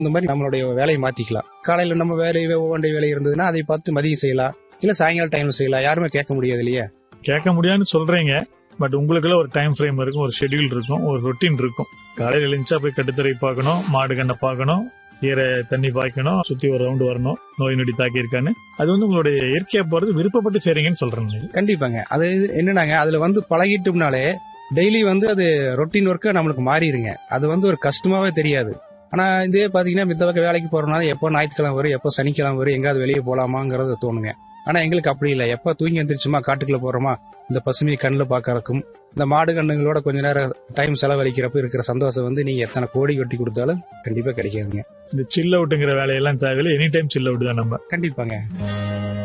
இந்த மாதிரி நம்மளுடைய வேலையை மாத்திக்கலாம் காலையில நம்ம வேலை ஒவ்வொன்றை வேலை இருந்ததுன்னா அதை பார்த்து மதியம் செய்யலாம் இல்ல சாயங்காலம் டைம்ல செய்யலாம் யாருமே கேட்க முடியாது இல்லையா கேட்க முடியாதுன்னு சொல்றீங்க பட் உங்களுக்குள்ள ஒரு டைம் ஃப்ரேம் இருக்கும் ஒரு ஷெட்யூல் இருக்கும் ஒரு ரொட்டீன் இருக்கும் காலையில் எழுந்தா போய் கட்டுத்தரை பார்க்கணும் மாடு கண்ணை பார்க்கணும் ஈர தண்ணி பாய்க்கணும் சுத்தி ஒரு ரவுண்டு வரணும் நோய் நொடி தாக்கி இருக்கான்னு அது வந்து உங்களுடைய இயற்கையா போறது விருப்பப்பட்டு செய்றீங்கன்னு சொல்றேன் கண்டிப்பாங்க அது என்னன்னாங்க அதுல வந்து பழகிட்டோம்னாலே டெய்லி வந்து அது ரொட்டீன் ஒர்க்கா நம்மளுக்கு மாறிடுங்க அது வந்து ஒரு கஷ்டமாவே தெரியாது ஆனா இதே பாத்தீங்கன்னா மித்த பக்கம் வேலைக்கு போறோம்னா எப்போ ஞாயிற்றுக்கிழமை வரும் எப்போ சனிக்கிழமை வரும் எங்காவது வெளியே போலாமாங்கிறது தோணுங்க ஆனா எங்களுக்கு அப்படி இல்லை எப்போ தூங்கி எந்திரிச்சுமா காட்டுக்குள்ள போறோமா இந்த பசுமையை கண்ணில் பார்க்கறக்கும் இந்த மாடு கண்ணுங்களோட கொஞ்ச நேரம் டைம் செலவழிக்கிறப்ப இருக்கிற சந்தோஷம் வந்து நீங்க எத்தனை கோடி கொட்டி கொடுத்தாலும் கண்டிப்பா கிடைக்காதுங்க இந்த சில் அவுட்டுங்கிற வேலையெல்லாம் தேவையில்லை எனி டைம் சில் அவுட் தான் நம்ம கண்டிப்பாங்க